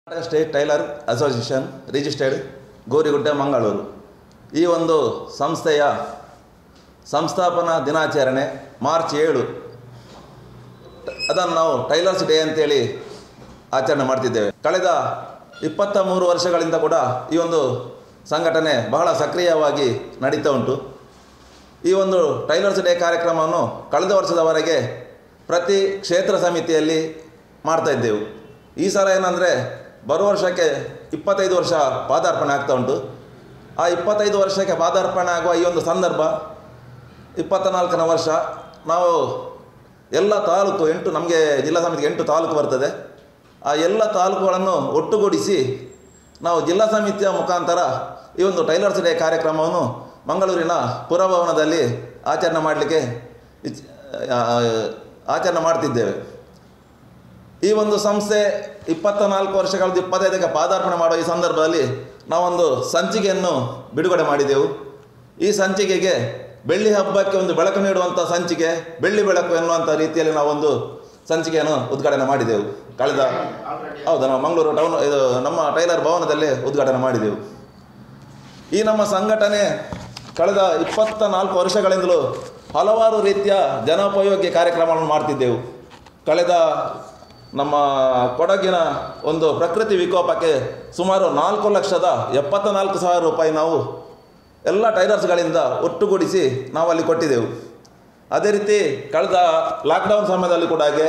Karnataka state tailor association registered Gorigudde Mangaluru ಈ ಒಂದು ಸಂಸ್ಥೆಯ ಸಂಸ್ಥಾಪನಾ ದಿನಾಚರಣೆ ಮಾರ್ಚ್ ಏಳು ಅದನ್ನು ನಾವು ಟೈಲರ್ಸ್ ಡೇ ಅಂತೇಳಿ ಆಚರಣೆ ಮಾಡ್ತಿದ್ದೇವೆ ಕಳೆದ ಇಪ್ಪತ್ತ ಮೂರು ವರ್ಷಗಳಿಂದ ಕೂಡ ಈ ಒಂದು ಸಂಘಟನೆ ಬಹಳ ಸಕ್ರಿಯವಾಗಿ ನಡೀತಾ ಉಂಟು ಈ ಒಂದು ಟೈಲರ್ಸ್ ಡೇ ಕಾರ್ಯಕ್ರಮವನ್ನು ಕಳೆದ ವರ್ಷದವರೆಗೆ ಪ್ರತಿ ಕ್ಷೇತ್ರ ಸಮಿತಿಯಲ್ಲಿ ಮಾಡ್ತಾ ಇದ್ದೆವು ಈ ಸಲ ಏನಂದರೆ ಬರುವ ವರ್ಷಕ್ಕೆ ಇಪ್ಪತ್ತೈದು ವರ್ಷ ಪಾದಾರ್ಪಣೆ ಆಗ್ತಾ ಉಂಟು ಆ ಇಪ್ಪತ್ತೈದು ವರ್ಷಕ್ಕೆ ಪಾದಾರ್ಪಣೆ ಆಗುವ ಈ ಒಂದು ಸಂದರ್ಭ ಇಪ್ಪತ್ತ ನಾಲ್ಕನೇ ವರ್ಷ ನಾವು ಎಲ್ಲ ತಾಲೂಕು ಎಂಟು ನಮಗೆ ಜಿಲ್ಲಾ ಸಮಿತಿಗೆ ಎಂಟು ತಾಲೂಕು ಬರ್ತದೆ ಆ ಎಲ್ಲ ತಾಲೂಕುಗಳನ್ನು ಒಟ್ಟುಗೂಡಿಸಿ ನಾವು ಜಿಲ್ಲಾ ಸಮಿತಿಯ ಮುಖಾಂತರ ಈ ಒಂದು ಟೈಲರ್ಸ್ ಡೇ ಕಾರ್ಯಕ್ರಮವನ್ನು ಮಂಗಳೂರಿನ ಪುರಭವನದಲ್ಲಿ ಆಚರಣೆ ಮಾಡಲಿಕ್ಕೆ ಇಚ್- ಆ, ಆಚರಣೆ ಮಾಡ್ತಿದ್ದೇವೆ ಈ ಒಂದು ಸಂಸ್ಥೆ ಇಪ್ಪತ್ತ ನಾಲ್ಕು ವರ್ಷಗಳದ್ದು ಇಪ್ಪತ್ತೈದಕ್ಕೆ ಪಾದಾರ್ಪಣೆ ಮಾಡುವ ಈ ಸಂದರ್ಭದಲ್ಲಿ ನಾವೊಂದು ಸಂಚಿಕೆಯನ್ನು ಬಿಡುಗಡೆ ಮಾಡಿದೆವು ಈ ಸಂಚಿಕೆಗೆ ಬೆಳ್ಳಿ ಹಬ್ಬಕ್ಕೆ ಒಂದು ಬೆಳಕು ನೀಡುವಂಥ ಸಂಚಿಕೆ ಬೆಳ್ಳಿ ಬೆಳಕು ಎನ್ನುವಂಥ ರೀತಿಯಲ್ಲಿ ನಾವೊಂದು ಸಂಚಿಕೆಯನ್ನು ಉದ್ಘಾಟನೆ ಮಾಡಿದೆವು ಕಳೆದ ಹೌದಾ ನಾವು ಮಂಗಳೂರು ಟೌನ್ ಇದು ನಮ್ಮ ಟೈಲರ್ ಭವನದಲ್ಲೇ ಉದ್ಘಾಟನೆ ಮಾಡಿದೆವು ಈ ನಮ್ಮ ಸಂಘಟನೆ ಕಳೆದ ಇಪ್ಪತ್ತ ನಾಲ್ಕು ವರ್ಷಗಳಿಂದಲೂ ಹಲವಾರು ರೀತಿಯ ಜನೋಪಯೋಗಿ ಕಾರ್ಯಕ್ರಮಗಳನ್ನು ಮಾಡ್ತಿದ್ದೆವು ಕಳೆದ ನಮ್ಮ ಕೊಡಗಿನ ಒಂದು ಪ್ರಕೃತಿ ವಿಕೋಪಕ್ಕೆ ಸುಮಾರು ನಾಲ್ಕು ಲಕ್ಷದ ಎಪ್ಪತ್ತ ನಾಲ್ಕು ಸಾವಿರ ರೂಪಾಯಿ ನಾವು ಎಲ್ಲ ಟೈಲರ್ಸ್ಗಳಿಂದ ಒಟ್ಟುಗೂಡಿಸಿ ನಾವು ಅಲ್ಲಿ ಕೊಟ್ಟಿದ್ದೆವು ಅದೇ ರೀತಿ ಕಳೆದ ಲಾಕ್ಡೌನ್ ಸಮಯದಲ್ಲಿ ಕೂಡ ಹಾಗೆ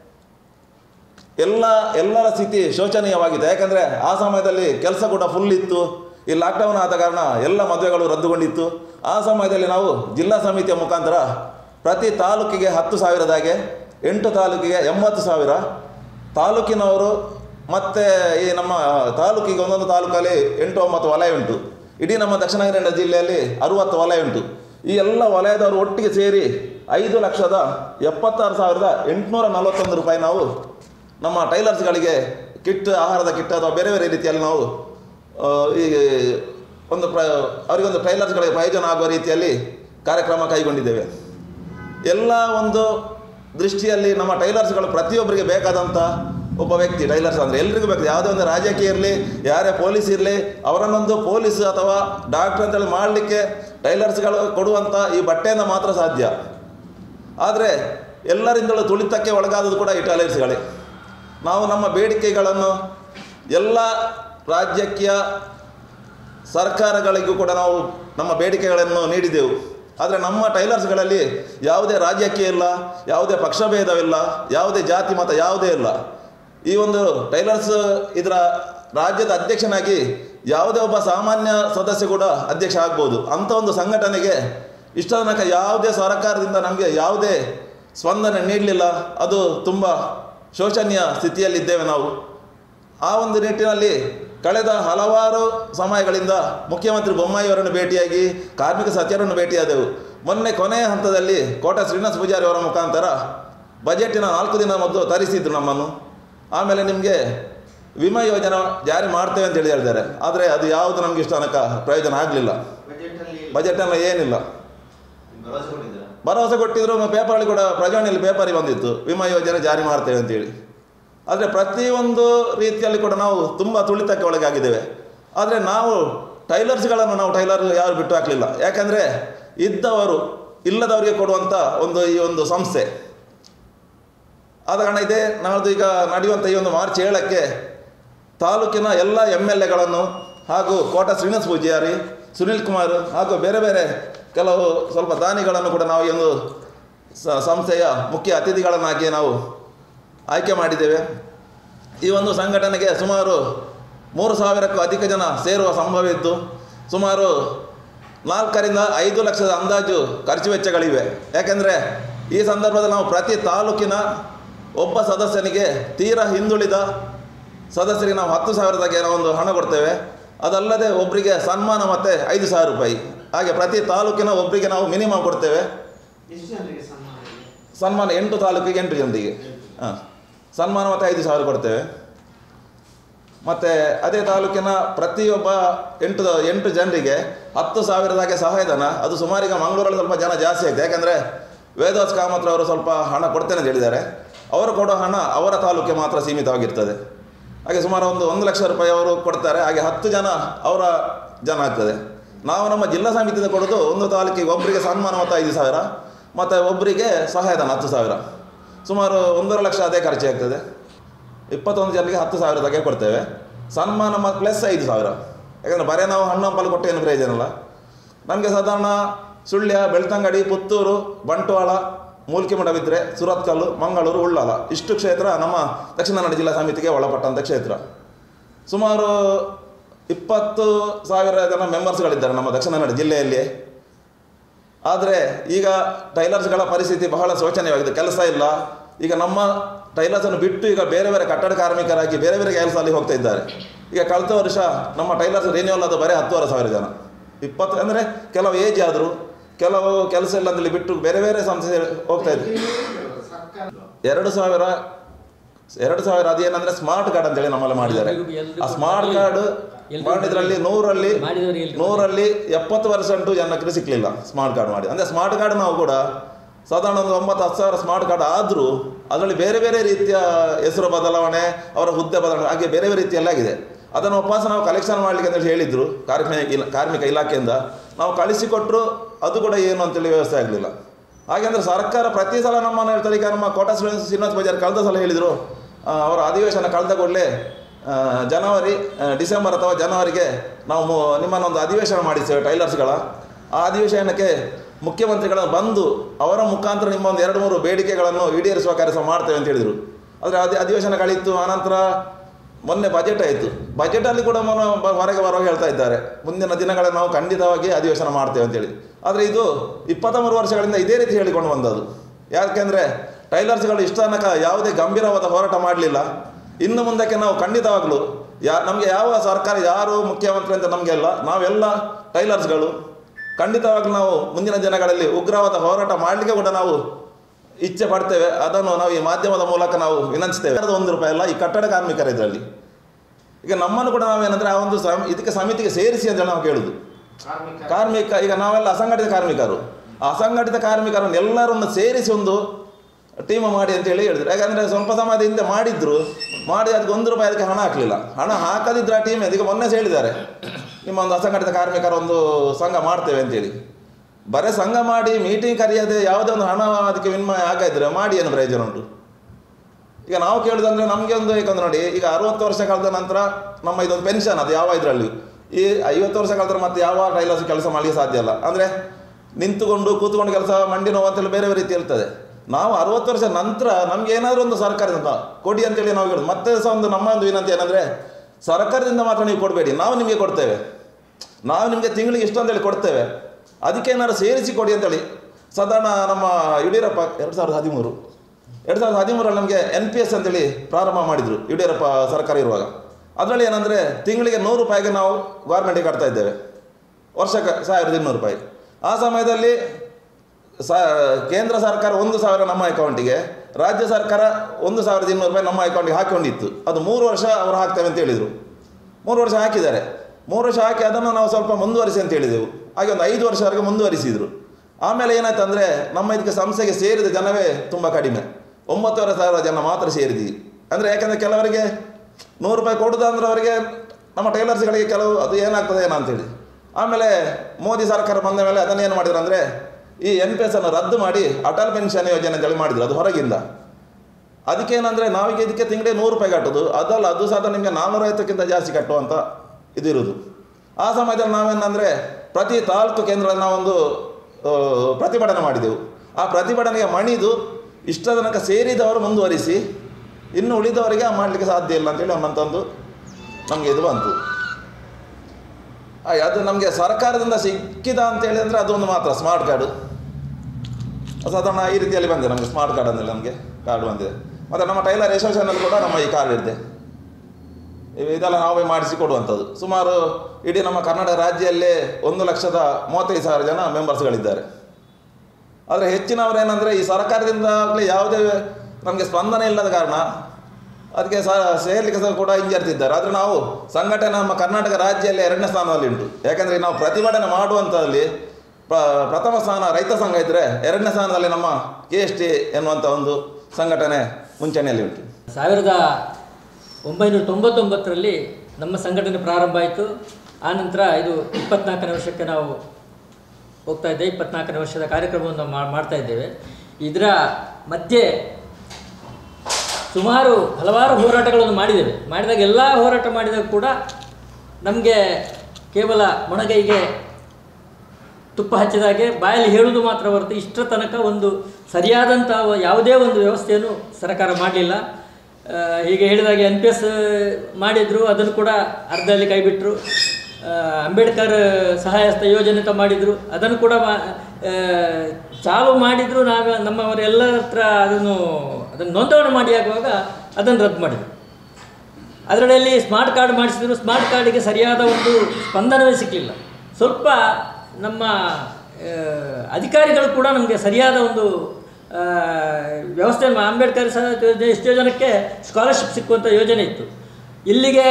ಎಲ್ಲ ಎಲ್ಲರ ಸ್ಥಿತಿ ಶೋಚನೀಯವಾಗಿದೆ ಯಾಕಂದರೆ ಆ ಸಮಯದಲ್ಲಿ ಕೆಲಸ ಕೂಡ ಫುಲ್ ಇತ್ತು ಈ ಲಾಕ್ಡೌನ್ ಆದ ಕಾರಣ ಎಲ್ಲ ಮದುವೆಗಳು ರದ್ದುಗೊಂಡಿತ್ತು ಆ ಸಮಯದಲ್ಲಿ ನಾವು ಜಿಲ್ಲಾ ಸಮಿತಿಯ ಮುಖಾಂತರ ಪ್ರತಿ ತಾಲೂಕಿಗೆ ಹತ್ತು ಸಾವಿರದಾಗೆ ಎಂಟು ತಾಲೂಕಿಗೆ ಎಂಬತ್ತು ಸಾವಿರ ತಾಲೂಕಿನವರು ಮತ್ತು ಈ ನಮ್ಮ ತಾಲೂಕಿಗೆ ಒಂದೊಂದು ತಾಲೂಕಲ್ಲಿ ಎಂಟು ಒಂಬತ್ತು ವಲಯ ಉಂಟು ಇಡೀ ನಮ್ಮ ದಕ್ಷಿಣ ಕನ್ನಡ ಜಿಲ್ಲೆಯಲ್ಲಿ ಅರುವತ್ತು ವಲಯ ಉಂಟು ಈ ಎಲ್ಲ ವಲಯದವರು ಒಟ್ಟಿಗೆ ಸೇರಿ ಐದು ಲಕ್ಷದ ಎಪ್ಪತ್ತಾರು ಸಾವಿರದ ಎಂಟುನೂರ ನಲವತ್ತೊಂದು ರೂಪಾಯಿ ನಾವು ನಮ್ಮ ಟೈಲರ್ಸ್ಗಳಿಗೆ ಕಿಟ್ ಆಹಾರದ ಕಿಟ್ ಅಥವಾ ಬೇರೆ ಬೇರೆ ರೀತಿಯಲ್ಲಿ ನಾವು ಆ, ಈ ಒಂದು ಪ್ರ ಅವರಿಗೊಂದು ಟೈಲರ್ಸ್ಗಳಿಗೆ ಪ್ರಯೋಜನ ಆಗುವ ರೀತಿಯಲ್ಲಿ ಕಾರ್ಯಕ್ರಮ ಕೈಗೊಂಡಿದ್ದೇವೆ ಎಲ್ಲ ಒಂದು ದೃಷ್ಟಿಯಲ್ಲಿ ನಮ್ಮ ಟೈಲರ್ಸ್ಗಳು ಪ್ರತಿಯೊಬ್ಬರಿಗೆ ಬೇಕಾದಂಥ ಒಬ್ಬ ವ್ಯಕ್ತಿ ಟೈಲರ್ಸ್ ಅಂದರೆ ಎಲ್ರಿಗೂ ಬೇಕು ಯಾವುದೇ ಒಂದು ರಾಜಕೀಯ ಇರಲಿ ಯಾರೇ ಪೊಲೀಸ್ ಇರಲಿ ಅವರನ್ನೊಂದು ಪೊಲೀಸ್ ಅಥವಾ ಡಾಕ್ಟರ್ ಅಂತೇಳಿ ಮಾಡಲಿಕ್ಕೆ ಟೈಲರ್ಸ್ಗಳು ಕೊಡುವಂಥ ಈ ಬಟ್ಟೆಯಿಂದ ಮಾತ್ರ ಸಾಧ್ಯ ಆದರೆ ಎಲ್ಲರಿಂದಲೂ ತುಳಿತಕ್ಕೆ ಒಳಗಾದದ್ದು ಕೂಡ ಈ ಟೈಲರ್ಸ್ಗಳೇ ನಾವು ನಮ್ಮ ಬೇಡಿಕೆಗಳನ್ನು ಎಲ್ಲ ರಾಜ್ಯಕೀಯ ಸರ್ಕಾರಗಳಿಗೂ ಕೂಡ ನಾವು ನಮ್ಮ ಬೇಡಿಕೆಗಳನ್ನು ನೀಡಿದೆವು ಆದರೆ ನಮ್ಮ ಟೈಲರ್ಸ್ಗಳಲ್ಲಿ ಯಾವುದೇ ರಾಜಕೀಯ ಇಲ್ಲ ಯಾವುದೇ ಪಕ್ಷಭೇದವಿಲ್ಲ ಯಾವುದೇ ಜಾತಿ ಮತ ಯಾವುದೇ ಇಲ್ಲ ಈ ಒಂದು ಟೈಲರ್ಸ್ ಇದರ ರಾಜ್ಯದ ಅಧ್ಯಕ್ಷನಾಗಿ ಯಾವುದೇ ಒಬ್ಬ ಸಾಮಾನ್ಯ ಸದಸ್ಯ ಕೂಡ ಅಧ್ಯಕ್ಷ ಆಗ್ಬೋದು ಅಂಥ ಒಂದು ಸಂಘಟನೆಗೆ ಇಷ್ಟ ತನಕ ಯಾವುದೇ ಸರ್ಕಾರದಿಂದ ನಮಗೆ ಯಾವುದೇ ಸ್ಪಂದನೆ ನೀಡಲಿಲ್ಲ ಅದು ತುಂಬ ಶೋಚನೀಯ ಸ್ಥಿತಿಯಲ್ಲಿದ್ದೇವೆ ನಾವು ಆ ಒಂದು ನಿಟ್ಟಿನಲ್ಲಿ ಕಳೆದ ಹಲವಾರು ಸಮಯಗಳಿಂದ ಮುಖ್ಯಮಂತ್ರಿ ಬೊಮ್ಮಾಯಿಯವರನ್ನು ಭೇಟಿಯಾಗಿ ಕಾರ್ಮಿಕ ಸಚಿವರನ್ನು ಭೇಟಿಯಾದೆವು ಮೊನ್ನೆ ಕೊನೆಯ ಹಂತದಲ್ಲಿ ಕೋಟ ಶ್ರೀನಿವಾಸ ಪೂಜಾರಿ ಅವರ ಮುಖಾಂತರ ಬಜೆಟಿನ ನಾಲ್ಕು ದಿನ ಮೊದಲು ತರಿಸಿದ್ರು ನಮ್ಮನ್ನು ಆಮೇಲೆ ನಿಮಗೆ ವಿಮಾ ಯೋಜನೆ ಜಾರಿ ಮಾಡ್ತೇವೆ ಅಂತ ಹೇಳಿ ಹೇಳಿದ್ದಾರೆ ಆದರೆ ಅದು ಯಾವುದು ನಮಗೆ ಇಷ್ಟ ತನಕ ಪ್ರಯೋಜನ ಆಗಲಿಲ್ಲ ಬಜೆಟಲ್ಲಿ ಬಜೆಟೆಲ್ಲ ಏನಿಲ್ಲ ಭರವಸೆ ಕೊಟ್ಟಿದ್ದೀರಾ ಭರವಸೆ ಕೊಟ್ಟಿದ್ರು ಪೇಪರಲ್ಲಿ ಕೂಡ ಪ್ರಜಾವಾಣಿಯಲ್ಲಿ ಪೇಪರಿಗೆ ಬಂದಿತ್ತು ವಿಮಾ ಯೋಜನೆ ಜಾರಿ ಮಾಡ್ತೇವೆ ಅಂತೇಳಿ ಆದರೆ ಪ್ರತಿಯೊಂದು ರೀತಿಯಲ್ಲಿ ಕೂಡ ನಾವು ತುಂಬ ತುಳಿತಕ್ಕೆ ಒಳಗಾಗಿದ್ದೇವೆ ಆದರೆ ನಾವು ಟೈಲರ್ಸ್ಗಳನ್ನು ನಾವು ಟೈಲರ್ ಯಾರು ಬಿಟ್ಟು ಹಾಕಲಿಲ್ಲ ಯಾಕಂದರೆ ಇದ್ದವರು ಇಲ್ಲದವರಿಗೆ ಕೊಡುವಂಥ ಒಂದು ಈ ಒಂದು ಸಂಸ್ಥೆ ಆದ ಕಾರಣ ಇದೆ ನಾಳ್ದು ಈಗ ನಡೆಯುವಂಥ ಈ ಒಂದು ಮಾರ್ಚ್ ಏಳಕ್ಕೆ ತಾಲೂಕಿನ ಎಲ್ಲ ಎಮ್ ಎಲ್ ಎಗಳನ್ನು ಹಾಗೂ ಕೋಟ ಶ್ರೀನಿವಾಸ ಪೂಜಾರಿ ಸುನಿಲ್ ಕುಮಾರ್ ಹಾಗೂ ಬೇರೆ ಬೇರೆ ಕೆಲವು ಸ್ವಲ್ಪ ದಾನಿಗಳನ್ನು ಕೂಡ ನಾವು ಈ ಒಂದು ಸ- ಸಂಸ್ಥೆಯ ಮುಖ್ಯ ಅತಿಥಿಗಳನ್ನಾಗಿ ನಾವು ಆಯ್ಕೆ ಮಾಡಿದ್ದೇವೆ ಈ ಒಂದು ಸಂಘಟನೆಗೆ ಸುಮಾರು ಮೂರು ಸಾವಿರಕ್ಕೂ ಅಧಿಕ ಜನ ಸೇರುವ ಸಂಭವ ಇದ್ದು ಸುಮಾರು ನಾಲ್ಕರಿಂದ ಐದು ಲಕ್ಷದ ಅಂದಾಜು ಖರ್ಚು ವೆಚ್ಚಗಳಿವೆ ಯಾಕೆಂದರೆ ಈ ಸಂದರ್ಭದಲ್ಲಿ ನಾವು ಪ್ರತಿ ತಾಲೂಕಿನ ಒಬ್ಬ ಸದಸ್ಯನಿಗೆ ತೀರಾ ಹಿಂದುಳಿದ ಸದಸ್ಯರಿಗೆ ನಾವು ಹತ್ತು ಸಾವಿರದಾಗೆ ನಾವು ಒಂದು ಹಣ ಕೊಡ್ತೇವೆ ಅದಲ್ಲದೆ ಒಬ್ಬರಿಗೆ ಸನ್ಮಾನ ಮತ್ತು ಐದು ಸಾವಿರ ರೂಪಾಯಿ ಹಾಗೆ ಪ್ರತಿ ತಾಲೂಕಿನ ಒಬ್ಬರಿಗೆ ನಾವು ಮಿನಿಮಮ್ ಕೊಡ್ತೇವೆ ಎಷ್ಟು ಜನರಿಗೆ ಸನ್ಮಾನ ಇದೆ? ಸನ್ಮಾನ ಎಂಟು ತಾಲೂಕಿಗೆ ಎಂಟು ಜನರಿಗೆ ಹಾಂ ಸನ್ಮಾನ ಮತ್ತು ಐದು ಸಾವಿರ ಕೊಡ್ತೇವೆ ಮತ್ತು ಅದೇ ತಾಲೂಕಿನ ಪ್ರತಿಯೊಬ್ಬ ಎಂಟು ಎಂಟು ಜನರಿಗೆ ಹತ್ತು ಸಾವಿರದಾಗೆ ಸಹಾಯಧನ ಅದು ಸುಮಾರಿಗೆ ಮಂಗಳೂರಲ್ಲಿ ಸ್ವಲ್ಪ ಜನ ಜಾಸ್ತಿ ಆಗಿದೆ ಯಾಕಂದರೆ ವೇದಾಸ್ ಕಾಮತ್ರ ಅವರು ಸ್ವಲ್ಪ ಹಣ ಕೊಡ್ತೇನೆ ಅಂತ ಹೇಳಿದ್ದಾರೆ ಅವರು ಕೊಡೋ ಹಣ ಅವರ ತಾಲೂಕಿಗೆ ಮಾತ್ರ ಸೀಮಿತವಾಗಿರ್ತದೆ ಹಾಗೆ ಸುಮಾರು ಒಂದು ಒಂದು ಲಕ್ಷ ರೂಪಾಯಿ ಅವರು ಕೊಡ್ತಾರೆ ಹಾಗೆ ಹತ್ತು ಜನ ಅವರ ಜನ ಆಗ್ತದೆ ನಾವು ನಮ್ಮ ಜಿಲ್ಲಾ ಸಮಿತಿಯಿಂದ ಕೊಡೋದು ಒಂದು ತಾಲೂಕಿಗೆ ಒಬ್ಬರಿಗೆ ಸನ್ಮಾನ ಮೊತ್ತ ಐದು ಸಾವಿರ ಮತ್ತು ಒಬ್ಬರಿಗೆ ಸಹಾಯಧನ ಹತ್ತು ಸಾವಿರ ಸುಮಾರು ಒಂದೂವರೆ ಲಕ್ಷ ಅದೇ ಖರ್ಚು ಆಗ್ತದೆ ಇಪ್ಪತ್ತೊಂದು ಜನರಿಗೆ ಹತ್ತು ಸಾವಿರದಾಗೆ ಕೊಡ್ತೇವೆ ಸನ್ಮಾನ ಮ ಪ್ಲಸ್ ಐದು ಸಾವಿರ ಯಾಕಂದರೆ ಬರೀ ನಾವು ಹಣ್ಣು ಹಂಪಲು ಕೊಟ್ಟು ಏನು ಪ್ರಯೋಜನ ಇಲ್ಲ ನಮಗೆ ಸಾಧಾರಣ ಸುಳ್ಯ ಬೆಳ್ತಂಗಡಿ ಪುತ್ತೂರು ಬಂಟ್ವಾಳ ಮೂಲ್ಕಿಮಠಬಿದ್ರೆ ಸುರತ್ಕಲ್ಲು ಮಂಗಳೂರು ಉಳ್ಳಾಲ ಇಷ್ಟು ಕ್ಷೇತ್ರ ನಮ್ಮ ದಕ್ಷಿಣ ಕನ್ನಡ ಜಿಲ್ಲಾ ಸಮಿತಿಗೆ ಒಳಪಟ್ಟಂಥ ಕ್ಷೇತ್ರ ಸುಮಾರು ಇಪ್ಪತ್ತು ಸಾವಿರ ಜನ ಮೆಂಬರ್ಸ್ಗಳಿದ್ದಾರೆ ನಮ್ಮ ದಕ್ಷಿಣ ಕನ್ನಡ ಜಿಲ್ಲೆಯಲ್ಲಿ ಆದರೆ ಈಗ ಟೈಲರ್ಸ್ಗಳ ಪರಿಸ್ಥಿತಿ ಬಹಳ ಶೋಚನೀಯವಾಗಿದೆ ಕೆಲಸ ಇಲ್ಲ ಈಗ ನಮ್ಮ ಟೈಲರ್ಸನ್ನು ಬಿಟ್ಟು ಈಗ ಬೇರೆ ಬೇರೆ ಕಟ್ಟಡ ಕಾರ್ಮಿಕರಾಗಿ ಬೇರೆ ಬೇರೆ ಕೆಲಸದಲ್ಲಿ ಹೋಗ್ತಾ ಇದ್ದಾರೆ ಈಗ ಕಳೆದ ವರ್ಷ ನಮ್ಮ ಟೈಲರ್ಸ್ ರಿನ್ಯೂವಲ್ ಆದ ಬರೀ ಹತ್ತುವರೆ ಸಾವಿರ ಜನ ಇಪ್ಪತ್ತು ಅಂದರೆ ಕೆಲವು ಏಜ್ ಆದರು ಕೆಲವು ಕೆಲಸ ಇಲ್ಲ ಅಂತೇಳಿ ಬಿಟ್ಟು ಬೇರೆ ಬೇರೆ ಸಂಸ್ಥೆ ಹೋಗ್ತಾ ಇದ್ದಾರೆ ಎರಡು ಸಾವಿರ ಎರಡು ಸಾವಿರ ಅದೇನಂದ್ರೆ ಸ್ಮಾರ್ಟ್ ಕಾರ್ಡ್ ಅಂತೇಳಿ ನಮ್ಮಲ್ಲಿ ಮಾಡಿದ್ದಾರೆ ಆ ಸ್ಮಾರ್ಟ್ ಕಾರ್ಡ್ ಮಾಡಿದ್ರಲ್ಲಿ ನೂರಲ್ಲಿ ಮಾಡಿದವರಿಗೆ ಎಲ್ರಿಗೂ ನೂರಲ್ಲಿ ಎಪ್ಪತ್ತು ಪರ್ಸೆಂಟು ಜನಕ್ಕೆ ಸಿಕ್ಕಲಿಲ್ಲ ಸ್ಮಾರ್ಟ್ ಕಾರ್ಡ್ ಮಾಡಿ ಅಂದರೆ ಸ್ಮಾರ್ಟ್ ಕಾರ್ಡ್ ನಾವು ಕೂಡ ಸಾಧಾರಣ ಒಂದು ಒಂಬತ್ತು ಹತ್ತು ಸಾವಿರ ಸ್ಮಾರ್ಟ್ ಕಾರ್ಡ್ ಆದರೂ ಅದರಲ್ಲಿ ಬೇರೆ ಬೇರೆ ರೀತಿಯ ಹೆಸರು ಬದಲಾವಣೆ ಅವರ ಹುದ್ದೆ ಬದಲಾವಣೆ ಹಾಗೆ ಬೇರೆ ಬೇರೆ ರೀತಿಯಲ್ಲಿ ಆಗಿದೆ ಅದನ್ನು ವಾಪಸ್ ನಾವು ಕಲೆಕ್ಷನ್ ಮಾಡಲಿಕ್ಕೆ ಅಂತೇಳಿ ಹೇಳಿದರು ಕಾರ್ಮಿಕ ಇಲ ಕಾರ್ಮಿಕ ಇಲಾಖೆಯಿಂದ ನಾವು ಕಳಿಸಿಕೊಟ್ಟರು ಅದು ಕೂಡ ಏನು ಅಂತೇಳಿ ವ್ಯವಸ್ಥೆ ಆಗಲಿಲ್ಲ ಹಾಗೆಂದ್ರೆ ಸರ್ಕಾರ ಪ್ರತಿ ಸಲ ನಮ್ಮನ್ನು ಹೇಳ್ತಾರೆ ಈಗ ನಮ್ಮ ಕೋಟಾ ಶ್ರೀನಿವಾಸ ಶ್ರೀನಿವಾಸ ಬಜಾರ್ ಕಳೆದ ಸಲ ಹೇಳಿದರು ಆ, ಅವರ ಅಧಿವೇಶನ ಕಳೆದ ಕೂಡಲೇ ಆ, ಜನವರಿ ಆ, ಡಿಸೆಂಬರ್ ಅಥವಾ ಜನವರಿಗೆ ನಾವು ಮು- ನಿಮ್ಮನ್ನೊಂದು ಅಧಿವೇಶನ ಮಾಡಿಸ್ತೇವೆ ಟೈಲರ್ಸ್ಗಳ ಆ ಅಧಿವೇಶನಕ್ಕೆ ಮುಖ್ಯಮಂತ್ರಿಗಳನ್ನು ಬಂದು ಅವರ ಮುಖಾಂತರ ನಿಮ್ಮ ಒಂದು ಎರಡು ಮೂರು ಬೇಡಿಕೆಗಳನ್ನು ಈಡೇರಿಸುವ ಕೆಲಸ ಮಾಡ್ತೇವೆ ಅಂತ ಹೇಳಿದರು ಆದರೆ ಅದೇ ಅಧಿವೇಶನ ಕಳೀತು ಆನಂತರ ಮೊನ್ನೆ ಬಜೆಟ್ ಆಯಿತು ಬಜೆಟಲ್ಲಿ ಕೂಡ ಮೊನ್ನೆ ಬ- ಹೊರಗೆ ಬರುವಾಗ ಹೇಳ್ತಾ ಇದ್ದಾರೆ ಮುಂದಿನ ದಿನಗಳಲ್ಲಿ ನಾವು ಖಂಡಿತವಾಗಿ ಅಧಿವೇಶನ ಮಾಡ್ತೇವೆ ಅಂತೇಳಿ ಆದರೆ ಇದು ಇಪ್ಪತ್ತ ಮೂರು ವರ್ಷಗಳಿಂದ ಇದೇ ರೀತಿ ಹೇಳಿಕೊಂಡು ಬಂದದ್ದು ಯಾಕೆಂದರೆ ಟೈಲರ್ಸ್ಗಳು ಇಷ್ಟ ತನಕ ಯಾವುದೇ ಗಂಭೀರವಾದ ಹೋರಾಟ ಮಾಡಲಿಲ್ಲ ಇನ್ನು ಮುಂದಕ್ಕೆ ನಾವು ಖಂಡಿತವಾಗಲೂ ಯಾ ನಮಗೆ ಯಾವ ಸರ್ಕಾರ ಯಾರು ಮುಖ್ಯಮಂತ್ರಿ ಅಂತ ನಮಗೆಲ್ಲ ನಾವೆಲ್ಲ ಟೈಲರ್ಸ್ಗಳು ಖಂಡಿತವಾಗ್ಲೂ ನಾವು ಮುಂದಿನ ದಿನಗಳಲ್ಲಿ ಉಗ್ರವಾದ ಹೋರಾಟ ಮಾಡಲಿಕ್ಕೆ ಕೂಡ ನಾವು ಇಚ್ಛೆ ಪಡ್ತೇವೆ ಅದನ್ನು ನಾವು ಈ ಮಾಧ್ಯಮದ ಮೂಲಕ ನಾವು ವಿನಂತಿಸ್ತೇವೆ ಅದು ಒಂದು ರೂಪಾಯಿ ಅಲ್ಲ ಈ ಕಟ್ಟಡ ಕಾರ್ಮಿಕರ ಇದರಲ್ಲಿ ಈಗ ನಮ್ಮನ್ನು ಕೂಡ ನಾವೇನಂದ್ರೆ ಆ ಒಂದು ಸಮ್ ಇದಕ್ಕೆ ಸಮಿತಿಗೆ ಸೇರಿಸಿ ಅಂತ ನಾವು ಕೇಳುದು ಕಾರ್ಮಿಕ ಕಾರ್ಮಿಕ ಈಗ ನಾವೆಲ್ಲ ಅಸಂಘಟಿತ ಕಾರ್ಮಿಕರು ಆ ಅಸಂಘಟಿತ ಕಾರ್ಮಿಕರನ್ನು ಎಲ್ಲರನ್ನು ಸೇರಿಸಿ ಒಂದು ಟೀಮ್ ಮಾಡಿ ಅಂತೇಳಿ ಹೇಳಿದ್ರು ಯಾಕಂದರೆ ಸ್ವಲ್ಪ ಸಮಯದ ಹಿಂದೆ ಮಾಡಿದ್ರು ಮಾಡಿ ಅದಕ್ಕೆ ಒಂದು ರೂಪಾಯಿ ಅದಕ್ಕೆ ಹಣ ಹಾಕಲಿಲ್ಲ ಹಣ ಹಾಕದಿದ್ರೆ ಆ ಟೀಮ್ ಅದಕ್ಕೆ ಮೊನ್ನೆ ಸಹ ಹೇಳಿದ್ದಾರೆ ನಿಮ್ಮ ಒಂದು ಅಸಂಘಟಿತ ಕಾರ್ಮಿಕರ ಒಂದು ಸಂಘ ಮಾಡ್ತೇವೆ ಅಂತೇಳಿ ಬರೀ ಸಂಘ ಮಾಡಿ ಮೀಟಿಂಗ್ ಕರೆಯದೆ ಯಾವುದೇ ಒಂದು ಹಣ ಅದಕ್ಕೆ ವಿನಿಮಯ ಆಗಿದ್ರೆ ಮಾಡಿ ಏನು ಪ್ರಯೋಜನ ಉಂಟು ಈಗ ನಾವು ಕೇಳುದಂದ್ರೆ ನಮಗೆ ಒಂದು ಯಾಕಂದ್ರೆ ನೋಡಿ ಈಗ ಅರುವತ್ತು ವರ್ಷ ಕಳೆದ ನಂತರ ನಮ್ಮ ಇದೊಂದು ಪೆನ್ಷನ್ ಅದು ಯಾವ ಇದರಲ್ಲಿ ಈ ಐವತ್ತು ವರ್ಷ ಕಳೆದ್ರೆ ಮತ್ತೆ ಯಾವ ಟೈಲರ್ಸ್ ಕೆಲಸ ಮಾಡಲಿಕ್ಕೆ ಸಾಧ್ಯ ಇಲ್ಲ ಅಂದರೆ ನಿಂತುಕೊಂಡು ಕೂತ್ಕೊಂಡು ಕೆಲಸ ಮಂಡಿ ನೋವು ಅಂತೆಲ್ಲ ಬೇರೆ ಬೇರೆ ರೀತಿ ಇರ್ತದೆ ನಾವು ಅರುವತ್ತು ವರ್ಷ ನಂತರ ನಮ್ಗೆ ಏನಾದರೂ ಒಂದು ಸರ್ಕಾರದಿಂದ ಕೊಡಿ ಅಂತೇಳಿ ನಾವು ಹೇಳೋದು ಮತ್ತೆ ಸಹ ಒಂದು ನಮ್ಮ ಒಂದು ವಿನಂತಿ ಏನಂದರೆ ಸರ್ಕಾರದಿಂದ ಮಾತ್ರ ನೀವು ಕೊಡಬೇಡಿ ನಾವು ನಿಮಗೆ ಕೊಡ್ತೇವೆ ನಾವು ನಿಮಗೆ ತಿಂಗಳಿಗೆ ಇಷ್ಟು ಅಂತೇಳಿ ಕೊಡ್ತೇವೆ ಅದಕ್ಕೆ ಏನಾದ್ರು ಸೇರಿಸಿ ಕೊಡಿ ಅಂತೇಳಿ ಸಾಧಾರಣ ನಮ್ಮ ಯಡಿಯೂರಪ್ಪ ಎರಡು ಸಾವಿರದ ಹದಿಮೂರು ಎರಡು ಸಾವಿರದ ಹದಿಮೂರಲ್ಲಿ ನಮಗೆ ಎನ್ ಪಿ ಎಸ್ ಅಂತೇಳಿ ಪ್ರಾರಂಭ ಮಾಡಿದರು ಯಡಿಯೂರಪ್ಪ ಸರ್ಕಾರ ಇರುವಾಗ ಅದರಲ್ಲಿ ಏನಂದರೆ ತಿಂಗಳಿಗೆ ನೂರು ರೂಪಾಯಿಗೆ ನಾವು ಗೌರ್ಮೆಂಟಿಗೆ ಕಟ್ತಾ ಇದ್ದೇವೆ ವರ್ಷಕ್ಕೆ ಸಾವಿರದ ಇನ್ನೂರು ರೂಪಾಯಿ ಆ ಸಮಯದಲ್ಲಿ ಸ ಕೇಂದ್ರ ಸರ್ಕಾರ ಒಂದು ಸಾವಿರ ನಮ್ಮ ಅಕೌಂಟಿಗೆ ರಾಜ್ಯ ಸರ್ಕಾರ ಒಂದು ಸಾವಿರದ ಇನ್ನೂರು ರೂಪಾಯಿ ನಮ್ಮ ಅಕೌಂಟಿಗೆ ಹಾಕೊಂಡಿತ್ತು ಅದು ಮೂರು ವರ್ಷ ಅವರು ಹಾಕ್ತೇವೆ ಅಂತ ಹೇಳಿದರು ಮೂರು ವರ್ಷ ಹಾಕಿದ್ದಾರೆ ಮೂರು ವರ್ಷ ಹಾಕಿ ಅದನ್ನು ನಾವು ಸ್ವಲ್ಪ ಮುಂದುವರಿಸಿ ಅಂತ ಹೇಳಿದೆವು ಹಾಗೆ ಒಂದು ಐದು ವರ್ಷವರೆಗೆ ಮುಂದುವರಿಸಿದರು ಆಮೇಲೆ ಏನಾಯ್ತು ಅಂದರೆ ನಮ್ಮ ಇದಕ್ಕೆ ಸಂಸ್ಥೆಗೆ ಸೇರಿದ ಜನವೇ ತುಂಬ ಕಡಿಮೆ ಒಂಬತ್ತುವರೆ ಸಾವಿರ ಜನ ಮಾತ್ರ ಸೇರಿದ್ದೀವಿ ಅಂದರೆ ಯಾಕಂದರೆ ಕೆಲವರಿಗೆ ನೂರು ರೂಪಾಯಿ ಕೊಡೋದು ಅಂದ್ರೆ ಅವರಿಗೆ ನಮ್ಮ ಟೈಲರ್ಸ್ಗಳಿಗೆ ಕೆಲವು ಅದು ಏನಾಗ್ತದೆ ಏನೋ ಅಂತೇಳಿ ಆಮೇಲೆ ಮೋದಿ ಸರ್ಕಾರ ಬಂದ ಮೇಲೆ ಅದನ್ನೇನು ಮಾಡಿದ್ರು ಅಂದರೆ ಈ ಎನ್ ಪಿ ಎಸ್ ಅನ್ನು ರದ್ದು ಮಾಡಿ ಅಟಲ್ ಪೆನ್ಷನ್ ಯೋಜನೆ ಅಂತೇಳಿ ಮಾಡಿದ್ರು ಅದು ಹೊರಗಿಂದ ಅದಕ್ಕೇನಂದರೆ ನಾವೀಗ ಇದಕ್ಕೆ ತಿಂಗಳಿಗೆ ನೂರು ರೂಪಾಯಿ ಕಟ್ಟೋದು ಅದಲ್ಲ ಅದು ಸಹ ನಿಮಗೆ ನಾನ್ನೂರೈವತ್ತಕ್ಕಿಂತ ಜಾಸ್ತಿ ಕಟ್ಟುವಂಥ ಇದು ಇರೋದು ಆ ಸಮಯದಲ್ಲಿ ನಾವೇನಂದರೆ ಪ್ರತಿ ತಾಲೂಕು ಕೇಂದ್ರದಲ್ಲಿ ನಾವೊಂದು ಆ, ಪ್ರತಿಭಟನೆ ಮಾಡಿದೆವು ಆ ಪ್ರತಿಭಟನೆಗೆ ಮಣಿದು ಇಷ್ಟ ತನಕ ಸೇರಿದವರು ಮುಂದುವರಿಸಿ ಇನ್ನು ಉಳಿದವರಿಗೆ ಮಾಡಲಿಕ್ಕೆ ಸಾಧ್ಯ ಇಲ್ಲ ಅಂತೇಳಿ ನಮ್ಮಂತಂದು ನಮಗೆ ಇದು ಬಂತು ಆ, ಅದು ನಮಗೆ ಸರ್ಕಾರದಿಂದ ಸಿಕ್ಕಿದ ಅಂತೇಳಿ ಅಂದರೆ ಅದೊಂದು ಮಾತ್ರ ಸ್ಮಾರ್ಟ್ ಕಾರ್ಡು ಸಾಧಾರಣ ಈ ರೀತಿಯಲ್ಲಿ ಬಂದಿದೆ ನಮಗೆ ಸ್ಮಾರ್ಟ್ ಕಾರ್ಡ್ ಅಂದೇಳಿ ನಮಗೆ ಕಾರ್ಡ್ ಬಂದಿದೆ ಮತ್ತು ನಮ್ಮ ಟೈಲರ್ ಅಸೋಸಿಯೇಷನಲ್ಲಿ ಕೂಡ ನಮ್ಮ ಈ ಕಾರ್ಡ್ ಇದೆ ಇವ್- ಇದೆಲ್ಲ ನಾವೇ ಮಾಡಿಸಿ ಕೊಡುವಂಥದ್ದು ಸುಮಾರು ಇಡೀ ನಮ್ಮ ಕರ್ನಾಟಕ ರಾಜ್ಯದಲ್ಲೇ ಒಂದು ಲಕ್ಷದ ಮೂವತ್ತೈದು ಸಾವಿರ ಜನ ಮೆಂಬರ್ಸ್ಗಳಿದ್ದಾರೆ ಆದರೆ ಹೆಚ್ಚಿನವರು ಏನಂದರೆ ಈ ಸರ್ಕಾರದಿಂದ ಆಗಲಿ ಯಾವುದೇ ನಮಗೆ ಸ್ಪಂದನೆ ಇಲ್ಲದ ಕಾರಣ ಅದಕ್ಕೆ ಸ ಸೇರ್ಲಿಕ್ಕೆ ಸಹ ಕೂಡ ಹಿಂಜರಿತಿದ್ದಾರೆ ಆದರೆ ನಾವು ಸಂಘಟನೆ ನಮ್ಮ ಕರ್ನಾಟಕ ರಾಜ್ಯದಲ್ಲಿ ಎರಡನೇ ಸ್ಥಾನದಲ್ಲಿ ಉಂಟು ಯಾಕಂದರೆ ನಾವು ಪ್ರತಿಭಟನೆ ಮಾಡುವಂಥದ್ದಲ್ಲಿ ಪ್ರ ಪ್ರಥಮ ಸ್ಥಾನ ರೈತ ಸಂಘ ಇದ್ದರೆ ಎರಡನೇ ಸ್ಥಾನದಲ್ಲಿ ನಮ್ಮ ಕೆ ಎಸ್ ಟಿ ಎನ್ನುವಂಥ ಒಂದು ಸಂಘಟನೆ ಮುಂಚೂಣಿಯಲ್ಲಿ ಉಂಟು ಸಾವಿರದ ಒಂಬೈನೂರ ತೊಂಬತ್ತೊಂಬತ್ತರಲ್ಲಿ ನಮ್ಮ ಸಂಘಟನೆ ಪ್ರಾರಂಭ ಆಯಿತು ಆನಂತರ ಇದು ಇಪ್ಪತ್ನಾಲ್ಕನೇ ವರ್ಷಕ್ಕೆ ನಾವು ಹೋಗ್ತಾ ಇದ್ದೇವೆ ಇಪ್ಪತ್ನಾಲ್ಕನೇ ವರ್ಷದ ಕಾರ್ಯಕ್ರಮವನ್ನು ಮಾ- ಮಾಡ್ತಾ ಇದ್ದೇವೆ ಇದರ ಮಧ್ಯೆ ಸುಮಾರು ಹಲವಾರು ಹೋರಾಟಗಳನ್ನು ಮಾಡಿದ್ದೇವೆ ಮಾಡಿದಾಗ ಎಲ್ಲ ಹೋರಾಟ ಮಾಡಿದಾಗ ಕೂಡ ನಮಗೆ ಕೇವಲ ಮೊಣಗೈಗೆ ತುಪ್ಪ ಹಚ್ಚಿದಾಗೆ ಬಾಯಲ್ಲಿ ಹೇಳುವುದು ಮಾತ್ರ ಹೊರತು ಇಷ್ಟರ ತನಕ ಒಂದು ಸರಿಯಾದಂಥ ಯಾವುದೇ ಒಂದು ವ್ಯವಸ್ಥೆಯನ್ನು ಸರ್ಕಾರ ಮಾಡಲಿಲ್ಲ ಹೀಗೆ ಹೇಳಿದಾಗೆ ಎನ್ ಪಿ ಎಸ್ ಮಾಡಿದರು ಅದನ್ನು ಕೂಡ ಅರ್ಧದಲ್ಲಿ ಕೈಬಿಟ್ಟರು ಅಂಬೇಡ್ಕರ್ ಸಹಾಯಸ್ತ ಯೋಜನೆ ಅಂತ ಮಾಡಿದರು ಅದನ್ನು ಕೂಡ ಮಾ ಆ, ಚಾಲು ಮಾಡಿದರು ನಾವು ನಮ್ಮವರೆಲ್ಲರ ಹತ್ರ ಅದನ್ನು ಅದನ್ನು ನೋಂದಣಿ ಮಾಡಿ ಆಗುವಾಗ ಅದನ್ನು ರದ್ದು ಮಾಡಿದರು ಅದರಲ್ಲಿ ಸ್ಮಾರ್ಟ್ ಕಾರ್ಡ್ ಮಾಡಿಸಿದ್ರು ಸ್ಮಾರ್ಟ್ ಕಾರ್ಡಿಗೆ ಸರಿಯಾದ ಒಂದು ಸ್ಪಂದನವೇ ಸಿಕ್ಕಲಿಲ್ಲ ಸ್ವಲ್ಪ ನಮ್ಮ ಆ, ಅಧಿಕಾರಿಗಳು ಕೂಡ ನಮಗೆ ಸರಿಯಾದ ಒಂದು ಆ, ವ್ಯವಸ್ಥೆ ಮಾ- ಅಂಬೇಡ್ಕರ್ ಸಹ ಎಷ್ಟೋ ಜನಕ್ಕೆ ಸ್ಕಾಲರ್ಶಿಪ್ ಸಿಕ್ಕುವಂಥ ಯೋಜನೆ ಇತ್ತು ಇಲ್ಲಿಗೆ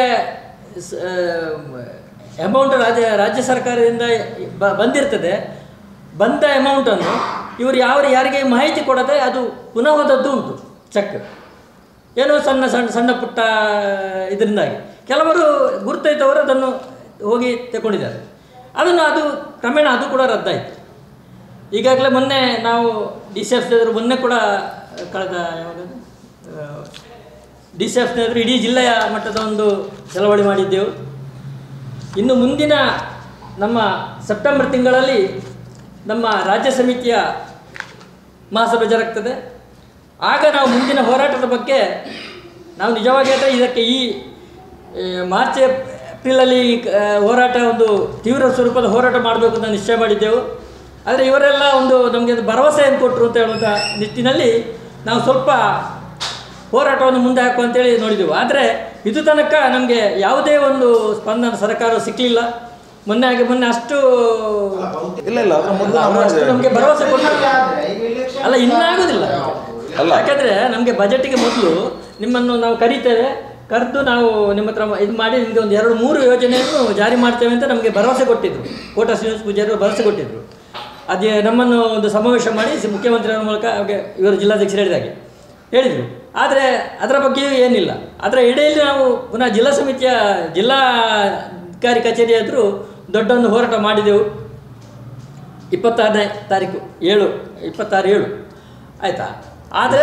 ಅಮೌಂಟ್ ರಾಜ್ಯ ರಾಜ್ಯ ಸರ್ಕಾರದಿಂದ ಬ- ಬಂದಿರ್ತದೆ ಬಂದ ಅಮೌಂಟನ್ನು ಇವರು ಯಾವ ಯಾರಿಗೆ ಮಾಹಿತಿ ಕೊಡದೆ ಅದು ಪುನಃ ಹೋದದ್ದು ಉಂಟು ಚೆಕ್ ಏನೋ ಸಣ್ಣ ಸಣ್ಣ ಸಣ್ಣ ಪುಟ್ಟ ಇದರಿಂದಾಗಿ ಕೆಲವರು ಗುರುತೈತವರು ಅದನ್ನು ಹೋಗಿ ತಗೊಂಡಿದ್ದಾರೆ ಅದನ್ನು ಅದು ಕ್ರಮೇಣ ಅದು ಕೂಡ ರದ್ದಾಯಿತು ಈಗಾಗಲೇ ಮೊನ್ನೆ ನಾವು ಡಿ ಸಿ ಎಫ್ ಮೊನ್ನೆ ಕೂಡ ಕಳೆದ ಯಾವಾಗ ಡಿ ಸಿ ಎಫ್ ಇಡೀ ಜಿಲ್ಲೆಯ ಮಟ್ಟದ ಒಂದು ಚಳವಳಿ ಮಾಡಿದ್ದೆವು ಇನ್ನು ಮುಂದಿನ ನಮ್ಮ ಸೆಪ್ಟೆಂಬರ್ ತಿಂಗಳಲ್ಲಿ ನಮ್ಮ ರಾಜ್ಯ ಸಮಿತಿಯ ಮಹಾಸಭೆ ಜರುಗ್ತದೆ ಆಗ ನಾವು ಮುಂದಿನ ಹೋರಾಟದ ಬಗ್ಗೆ ನಾವು ನಿಜವಾಗಿ ಹೇಳಿದ್ರೆ ಇದಕ್ಕೆ ಈ ಆ, ಮಾರ್ಚ್ ಏಪ್ರಿಲಲ್ಲಿ ಆ, ಹೋರಾಟ ಒಂದು ತೀವ್ರ ಸ್ವರೂಪದ ಹೋರಾಟ ಮಾಡಬೇಕು ಅಂತ ನಿಶ್ಚಯ ಮಾಡಿದ್ದೆವು ಆದರೆ ಇವರೆಲ್ಲ ಒಂದು ನಮಗೆ ಒಂದು ಭರವಸೆಯನ್ನು ಕೊಟ್ಟರು ಅಂತ ಹೇಳುವಂಥ ನಿಟ್ಟಿನಲ್ಲಿ ನಾವು ಸ್ವಲ್ಪ ಹೋರಾಟವನ್ನು ಮುಂದೆ ಹಾಕು ಅಂತೇಳಿ ನೋಡಿದೆವು ಆದರೆ ಇದು ತನಕ ನಮಗೆ ಯಾವುದೇ ಒಂದು ಸ್ಪಂದನ ಸರ್ಕಾರ ಸಿಕ್ಕಲಿಲ್ಲ ಮೊನ್ನೆ ಹಾಗೆ ಮೊನ್ನೆ ಅಷ್ಟು ಇಲ್ಲ ಇಲ್ಲ ಅದ್ರ ಮೊದಲು ನಾವು ಅಷ್ಟು ಮಾಡಿದ್ದೇವೆ. ನಮಗೆ ಭರವಸೆ ಕೊಟ್ಟರು ಅಲ್ಲ ಇನ್ನಾಗೋದಿಲ್ಲ ಅಲ್ಲ. ಯಾಕಂದ್ರೆ ನಮಗೆ ಬಜೆಟ್ಗೆ ಮೊದಲು ನಿಮ್ಮನ್ನು ನಾವು ಕರೀತೇವೆ ಕರೆದು ನಾವು ನಿಮ್ಮ ಹತ್ರ ಇದು ಮಾಡಿ ನಿಮಗೆ ಒಂದು ಎರಡು ಮೂರು ಯೋಜನೆಯನ್ನು ಜಾರಿ ಮಾಡ್ತೇವೆ ಅಂತ ನಮಗೆ ಭರವಸೆ ಕೊಟ್ಟಿದ್ರು ಕೋಟ ಶ್ರೀನಿವಾಸ ಪೂಜಾರಿ ಅವರು ಭರವಸೆ ಕೊಟ್ಟಿದ್ರು ಅದೇ ನಮ್ಮನ್ನು ಒಂದು ಸಮಾವೇಶ ಮಾಡಿ ಸಿ- ಮುಖ್ಯಮಂತ್ರಿಯವರ ಮೂಲಕ ಹಾಗೆ ಇವರು ಜಿಲ್ಲಾಧ್ಯಕ್ಷರು ಹೇಳಿದಾಗೆ ಹೇಳಿದರು ಆದರೆ ಅದರ ಬಗ್ಗೆಯೂ ಏನಿಲ್ಲ ಅದರ ಇಡೆಯಲ್ಲಿ ನಾವು ಪುನಃ ಜಿಲ್ಲಾ ಸಮಿತಿಯ ಜಿಲ್ಲಾಧಿಕಾರಿ ಕಚೇರಿ ಎದುರು ದೊಡ್ಡ ಒಂದು ಹೋರಾಟ ಮಾಡಿದೆವು ಇಪ್ಪತ್ತಾರನೇ ತಾರೀಕು ಏಳು ಇಪ್ಪತ್ತಾರು ಏಳು ಆಯಿತಾ ಆದರೆ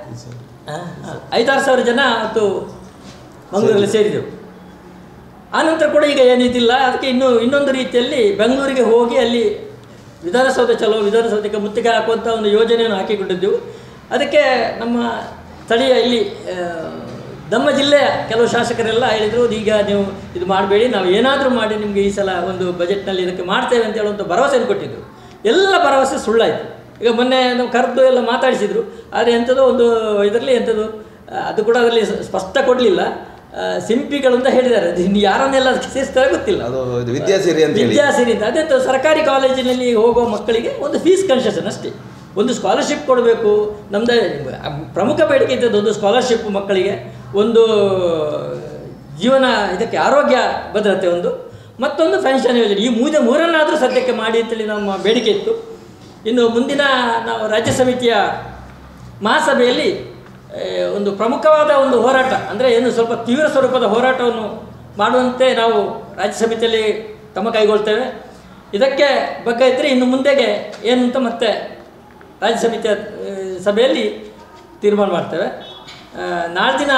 ಐದಾರು ಸಾವಿರ ಜನ ಅವತ್ತು ಮಂಗಳೂರಲ್ಲಿ ಸೇರಿದೆವು ಆನಂತರ ಕೂಡ ಈಗ ಏನಿದಿಲ್ಲ ಅದಕ್ಕೆ ಇನ್ನು ಇನ್ನೊಂದು ರೀತಿಯಲ್ಲಿ ಬೆಂಗಳೂರಿಗೆ ಹೋಗಿ ಅಲ್ಲಿ ವಿಧಾನಸೌಧ ಚಲೋ ವಿಧಾನಸೌಧಕ್ಕೆ ಮುತ್ತಿಗೆ ಹಾಕುವಂಥ ಒಂದು ಯೋಜನೆಯನ್ನು ಹಾಕಿಕೊಂಡಿದ್ದೆವು ಅದಕ್ಕೆ ನಮ್ಮ ಸ್ಥಳೀಯ ಇಲ್ಲಿ ಆ, ನಮ್ಮ ಜಿಲ್ಲೆಯ ಕೆಲವು ಶಾಸಕರೆಲ್ಲ ಹೇಳಿದರು ಈಗ ನೀವು ಇದು ಮಾಡಬೇಡಿ ನಾವು ಏನಾದರೂ ಮಾಡಿ ನಿಮಗೆ ಈ ಸಲ ಒಂದು ಬಜೆಟ್ನಲ್ಲಿ ಇದಕ್ಕೆ ಮಾಡ್ತೇವೆ ಅಂತ ಹೇಳುವಂಥ ಭರವಸೆಯನ್ನು ಕೊಟ್ಟಿದ್ದರು ಎಲ್ಲ ಭರವಸೆ ಸುಳ್ಳಾಯಿತು ಈಗ ಮೊನ್ನೆ ನಾವು ಕರೆದು ಎಲ್ಲ ಮಾತಾಡಿಸಿದ್ರು ಆದರೆ ಎಂಥದೋ ಒಂದು ಇದರಲ್ಲಿ ಎಂಥದ್ದು ಆ, ಅದು ಕೂಡ ಅದರಲ್ಲಿ ಸ- ಸ್ಪಷ್ಟ ಕೊಡಲಿಲ್ಲ ಸಿಂಪಿಗಳು ಅಂತ ಹೇಳಿದ್ದಾರೆ ಅದು ಇನ್ನು ಯಾರನ್ನೆಲ್ಲ ಅದಕ್ಕೆ ಸೇರಿಸ್ತಾರೆ ಗೊತ್ತಿಲ್ಲ ಅದು ಇದು ವಿದ್ಯಾಸಿರಿ ಅಂತ ಹೇಳಿ ವಿದ್ಯಾಸಿರಿ ಅಂತ ಅದೇ ತ- ಸರ್ಕಾರಿ ಕಾಲೇಜಿನಲ್ಲಿ ಹೋಗುವ ಮಕ್ಕಳಿಗೆ ಒಂದು ಫೀಸ್ ಕನ್ಸೆಷನ್ ಅಷ್ಟೇ ಒಂದು ಸ್ಕಾಲರ್ಶಿಪ್ ಕೊಡಬೇಕು ನಮ್ಮದು ಪ್ರಮುಖ ಬೇಡಿಕೆ ಇದ್ದದ್ದು ಒಂದು ಸ್ಕಾಲರ್ಶಿಪ್ ಮಕ್ಕಳಿಗೆ ಒಂದು ಜೀವನ ಇದಕ್ಕೆ ಆರೋಗ್ಯ ಭದ್ರತೆ ಒಂದು ಮತ್ತೊಂದು ಪೆನ್ಷನ್ ಯೋಜನೆ ಈ ಮೂಜ ಮೂರನ್ನಾದರೂ ಸದ್ಯಕ್ಕೆ ಮಾಡಿ ಅಂತೇಳಿ ನಮ್ಮ ಬೇಡಿಕೆ ಇತ್ತು ಇನ್ನು ಮುಂದಿನ ನಾವು ರಾಜ್ಯ ಸಮಿತಿಯ ಮಹಾಸಭೆಯಲ್ಲಿ ಆ, ಒಂದು ಪ್ರಮುಖವಾದ ಒಂದು ಹೋರಾಟ ಅಂದರೆ ಏನು ಸ್ವಲ್ಪ ತೀವ್ರ ಸ್ವರೂಪದ ಹೋರಾಟವನ್ನು ಮಾಡುವಂತೆ ನಾವು ರಾಜ್ಯ ಸಮಿತಿಯಲ್ಲಿ ಕ್ರಮ ಕೈಗೊಳ್ತೇವೆ ಇದಕ್ಕೆ ಬಗ್ಗೆ ಇದ್ದರೆ ಇನ್ನು ಮುಂದೆಗೆ ಏನು ಅಂತ ಮತ್ತೆ ರಾಜ್ಯ ಸಮಿತಿಯ ಆ, ಸಭೆಯಲ್ಲಿ ತೀರ್ಮಾನ ಮಾಡ್ತೇವೆ ಆ, ನಾಳ್ದಿನ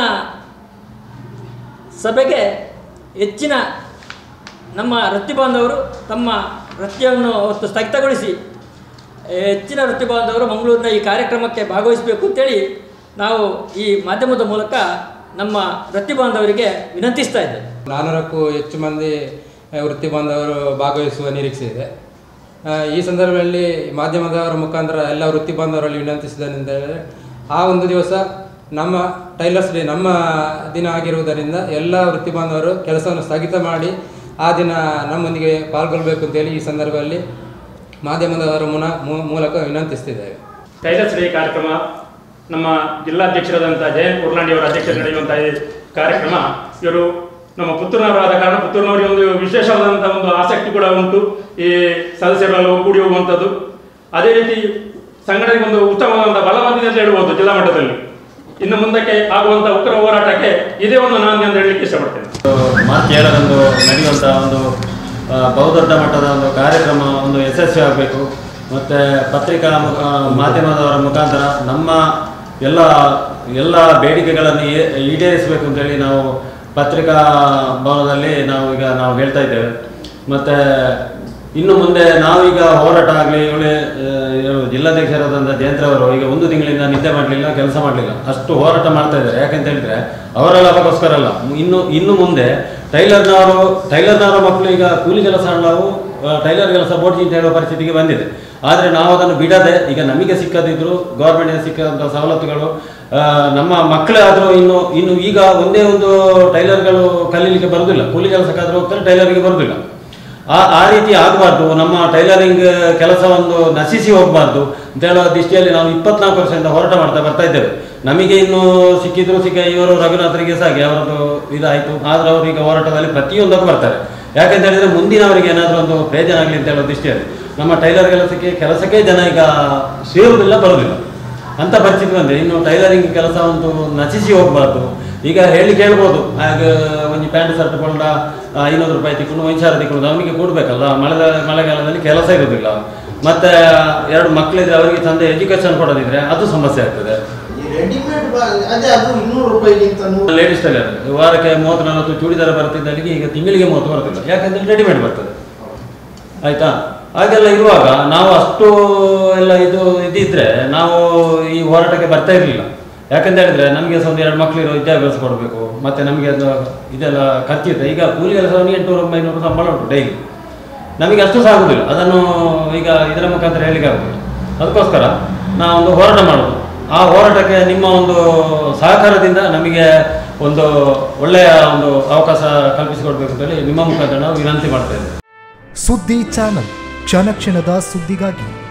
ಸಭೆಗೆ ಹೆಚ್ಚಿನ ನಮ್ಮ ವೃತ್ತಿ ಬಾಂಧವರು ತಮ್ಮ ವೃತ್ತಿಯನ್ನು ಅವತ್ತು ಸ್ಥಗಿತಗೊಳಿಸಿ ಹೆಚ್ಚಿನ ವೃತ್ತಿ ಬಾಂಧವರು ಮಂಗಳೂರಿನ ಈ ಕಾರ್ಯಕ್ರಮಕ್ಕೆ ಭಾಗವಹಿಸಬೇಕು ಅಂತೇಳಿ ನಾವು ಈ ಮಾಧ್ಯಮದ ಮೂಲಕ ನಮ್ಮ ವೃತ್ತಿ ಬಾಂಧವರಿಗೆ ವಿನಂತಿಸ್ತಾ ಇದ್ದೇವೆ ನಾನ್ನೂರಕ್ಕೂ ಹೆಚ್ಚು ಮಂದಿ ಆ, ವೃತ್ತಿ ಬಾಂಧವರು ಭಾಗವಹಿಸುವ ನಿರೀಕ್ಷೆ ಇದೆ ಆ, ಈ ಸಂದರ್ಭದಲ್ಲಿ ಮಾಧ್ಯಮದವರ ಮುಖಾಂತರ ಎಲ್ಲ ವೃತ್ತಿ ಬಾಂಧವರಲ್ಲಿ ವಿನಂತಿಸಿದ್ದೇನೆಂದರೆ ಆ ಒಂದು ದಿವಸ ನಮ್ಮ ಟೈಲರ್ಸ್ ಡೇ ನಮ್ಮ ದಿನ ಆಗಿರುವುದರಿಂದ ಎಲ್ಲ ವೃತ್ತಿ ಬಾಂಧವರು ಕೆಲಸವನ್ನು ಸ್ಥಗಿತ ಮಾಡಿ ಆ ದಿನ ನಮ್ಮೊಂದಿಗೆ ಪಾಲ್ಗೊಳ್ಬೇಕು ಅಂತೇಳಿ ಈ ಸಂದರ್ಭದಲ್ಲಿ ಮಾಧ್ಯಮದವರ ಮುನ ಮೂ- ಮೂಲಕ ವಿನಂತಿಸ್ತಿದ್ದೇವೆ ಟೈಲರ್ಸ್ ಡೇ ಕಾರ್ಯಕ್ರಮ ನಮ್ಮ ಜಿಲ್ಲಾಧ್ಯಕ್ಷರಾದಂಥ ಜಯಂತ್ ಉರ್ಲಾಂಡಿ ಅವರ ಅಧ್ಯಕ್ಷತೆ ನಡೆಯುವಂಥ ಈ ಕಾರ್ಯಕ್ರಮ ಇವರು ನಮ್ಮ ಪುತ್ತೂರಿನವರಾದ ಕಾರಣ ಪುತ್ತೂರಿನವರಿಗೆ ಒಂದು ವಿಶೇಷವಾದಂಥ ಒಂದು ಆಸಕ್ತಿ ಕೂಡ ಉಂಟು ಈ ಸದಸ್ಯರೆಲ್ಲ ಕೂಡಿ ಹೋಗುವಂಥದ್ದು ಅದೇ ರೀತಿ ಸಂಘಟನೆಗೆ ಒಂದು ಉತ್ತಮವಾದಂಥ ಬಲ ಬಂದಿದೆ ಅಂತ ಹೇಳ್ಬೋದು ಜಿಲ್ಲಾ ಮಟ್ಟದಲ್ಲಿ ಇನ್ನು ಮುಂದಕ್ಕೆ ಆಗುವಂತ ಉಗ್ರ ಹೋರಾಟಕ್ಕೆ ಇದೇ ಒಂದು ನಾನು ಅಂತ ಹೇಳಲಿಕ್ಕೆ ಇಷ್ಟಪಡ್ತೇನೆ ಮಾರ್ಚ್ ಏಳರಂದು ನಡೆಯುವಂಥ ಒಂದು ಆ, ಬಹುದೊಡ್ಡ ಮಟ್ಟದ ಒಂದು ಕಾರ್ಯಕ್ರಮ ಒಂದು ಯಶಸ್ವಿ ಆಗಬೇಕು ಮತ್ತು ಪತ್ರಿಕಾ ಮು- ಆ, ಮಾಧ್ಯಮದವರ ಮುಖಾಂತರ ನಮ್ಮ ಎಲ್ಲ ಎಲ್ಲ ಬೇಡಿಕೆಗಳನ್ನು ಈ- ಈಡೇರಿಸಬೇಕು ಅಂತೇಳಿ ನಾವು ಪತ್ರಿಕಾ ಭವನದಲ್ಲಿ ನಾವು ಈಗ ನಾವು ಹೇಳ್ತಾ ಇದ್ದೇವೆ ಮತ್ತು ಇನ್ನು ಮುಂದೆ ನಾವೀಗ ಹೋರಾಟ ಆಗಲಿ ಇವಳೆ ಜಿಲ್ಲಾಧ್ಯಕ್ಷರಾದಂಥ ಜಯಂತ್ರವರು ಈಗ ಒಂದು ತಿಂಗಳಿಂದ ನಿದ್ದೆ ಮಾಡಲಿಲ್ಲ ಕೆಲಸ ಮಾಡಲಿಲ್ಲ ಅಷ್ಟು ಹೋರಾಟ ಮಾಡ್ತಾ ಇದ್ದಾರೆ ಯಾಕಂತ ಹೇಳಿದ್ರೆ ಅವರ ಲಾಭಕ್ಕೋಸ್ಕರ ಅಲ್ಲ ಇನ್ನು ಇನ್ನು ಮುಂದೆ ಟೈಲರ್ನವರು ಟೈಲರ್ನವರ ಮಕ್ಕಳು ಈಗ ಕೂಲಿ ಕೆಲಸ ನಾವು ಟೈಲರ್ ಕೆಲಸ ಬೋಡ್ಜಿ ಅಂತ ಹೇಳುವ ಪರಿಸ್ಥಿತಿಗೆ ಬಂದಿದೆ ಆದರೆ ನಾವು ಅದನ್ನು ಬಿಡದೆ ಈಗ ನಮಗೆ ಸಿಕ್ಕದಿದ್ರು ಗೌರ್ಮೆಂಟ್ಗೆ ಸಿಕ್ಕಂಥ ಸವಲತ್ತುಗಳು ಆ, ನಮ್ಮ ಮಕ್ಕಳಾದರೂ ಇನ್ನು ಇನ್ನು ಈಗ ಒಂದೇ ಒಂದು ಟೈಲರ್ಗಳು ಕಲೀಲಿಕ್ಕೆ ಬರುವುದಿಲ್ಲ ಕೂಲಿ ಕೆಲಸಕ್ಕಾದ್ರೂ ಹೋಗ್ತಾರೆ ಟೈಲರ್ಗೆ ಬರುವುದಿಲ್ಲ ಆ ಆ ರೀತಿ ಆಗಬಾರ್ದು ನಮ್ಮ ಟೈಲರಿಂಗ್ ಕೆಲಸ ಒಂದು ನಶಿಸಿ ಹೋಗಬಾರ್ದು ಅಂತ ಹೇಳುವ ದೃಷ್ಟಿಯಲ್ಲಿ ನಾವು ಇಪ್ಪತ್ನಾಲ್ಕು ವರ್ಷದಿಂದ ಹೋರಾಟ ಮಾಡ್ತಾ ಬರ್ತಾ ಇದ್ದೇವೆ ನಮಗೆ ಇನ್ನು ಸಿಕ್ಕಿದ್ರು ಸಿಕ್ಕ ಇವರು ರಘುನಾಥರಿಗೆ ಸಹ ಹಾಗೆ ಅವರದ್ದು ಇದಾಯಿತು ಆದ್ರೆ ಅವರು ಈಗ ಹೋರಾಟದಲ್ಲಿ ಪ್ರತಿಯೊಂದಕ್ಕೂ ಬರ್ತಾರೆ ಯಾಕಂತ ಹೇಳಿದ್ರೆ ಮುಂದಿನವರಿಗೆ ಏನಾದರೂ ಒಂದು ಪ್ರಯೋಜನ ಆಗಲಿ ಅಂತ ಹೇಳೋ ದೃಷ್ಟಿಯಲ್ಲಿ ನಮ್ಮ ಟೈಲರ್ ಕೆಲಸಕ್ಕೆ ಕೆಲಸಕ್ಕೆ ಜನ ಈಗ ಸೇರುವುದಿಲ್ಲ ಬರುವುದಿಲ್ಲ ಅಂತ ಪರಿಸ್ಥಿತಿ ಬಂದ್ರೆ ಇನ್ನು ಟೈಲರಿಂಗ್ ಕೆಲಸ ಒಂದು ನಚಿಸಿ ಹೋಗ್ಬಾರ್ದು ಈಗ ಹೇಳಿ ಕೇಳ್ಬೋದು ಹಾಗೆ ಒಂದು ಪ್ಯಾಂಟ್ ಶರ್ಟ್ ಕೊಂಡ ಐನೂರು ರೂಪಾಯಿ ತಿಕ್ಕೊಂಡು ಒಂದು ಸಾವಿರ ತಿಕ್ಕೊಂಡು ಅವನಿಗೆ ಕೊಡ್ಬೇಕಲ್ಲ ಮಳೆ ಮಳೆಗಾಲದಲ್ಲಿ ಕೆಲಸ ಇರೋದಿಲ್ಲ ಮತ್ತೆ ಎರಡು ಮಕ್ಕಳಿದ್ರೆ ಅವರಿಗೆ ತಂದೆ ಎಜುಕೇಶನ್ ಕೊಡೋದಿದ್ರೆ ಅದು ಸಮಸ್ಯೆ ಆಗ್ತದೆ ಈ ರೆಡಿಮೇಡ್ ಅದೇ ಅದು ಇನ್ನೂರು ರೂಪಾಯಿಗಿಂತ ನೂರು ಲೇಡೀಸ್ ಟೈಲರ್ ವಾರಕ್ಕೆ ಮೂವತ್ತು ನಲವತ್ತು ಚೂಡಿದಾರ ಬರ್ತಿದ್ದಲ್ಲಿಗೆ ಈಗ ತಿಂಗಳಿಗೆ ಮೂವತ್ತು ಬರ್ತಿಲ್ಲ ಯಾಕಂದ್ರೆ ರೆಡಿಮೇಡ್ ಬರ್ತದೆ ಆಯ್ತಾ ಹಾಗೆಲ್ಲ ಇರುವಾಗ ನಾವು ಅಷ್ಟು ಎಲ್ಲ ಇದು ಇದಿದ್ರೆ ನಾವು ಈ ಹೋರಾಟಕ್ಕೆ ಬರ್ತಾ ಇರಲಿಲ್ಲ ಯಾಕಂತ ಹೇಳಿದ್ರೆ ನಮಗೆ ಸಹ ಒಂದು ಎರಡು ಮಕ್ಕಳಿರೋ ವಿದ್ಯಾಭ್ಯಾಸ ಕೊಡಬೇಕು ಮತ್ತೆ ನಮಗೆ ಅದು ಇದೆಲ್ಲ ಖರ್ಚಿದೆ ಈಗ ಕೂಲಿ ಕೆಲಸವನ್ನು ಎಂಟುನೂರು ಒಂಬೈನೂರು ಸಂಬಳ ಉಂಟು ಡೈಲಿ ನಮಗೆ ಅಷ್ಟು ಸಹ ಆಗುದಿಲ್ಲ ಅದನ್ನು ಈಗ ಇದರ ಮುಖಾಂತರ ಹೇಳಲಿಕ್ಕೆ ಆಗುದಿಲ್ಲ ಅದಕ್ಕೋಸ್ಕರ ನಾವೊಂದು ಹೋರಾಟ ಮಾಡೋದು ಆ ಹೋರಾಟಕ್ಕೆ ನಿಮ್ಮ ಒಂದು ಸಹಕಾರದಿಂದ ನಮಗೆ ಒಂದು ಒಳ್ಳೆಯ ಒಂದು ಅವಕಾಶ ಕಲ್ಪಿಸಿಕೊಡ್ಬೇಕು ಅಂತೇಳಿ ನಿಮ್ಮ ಮುಖಾಂತರ ನಾವು ವಿನಂತಿ ಮಾಡ್ತಾ ಇದ್ದೇವೆ ಸುದ್ದಿ ಚಾನಲ್ ಕ್ಷಣ ಕ್ಷಣದ ಸುದ್ದಿಗಾಗಿ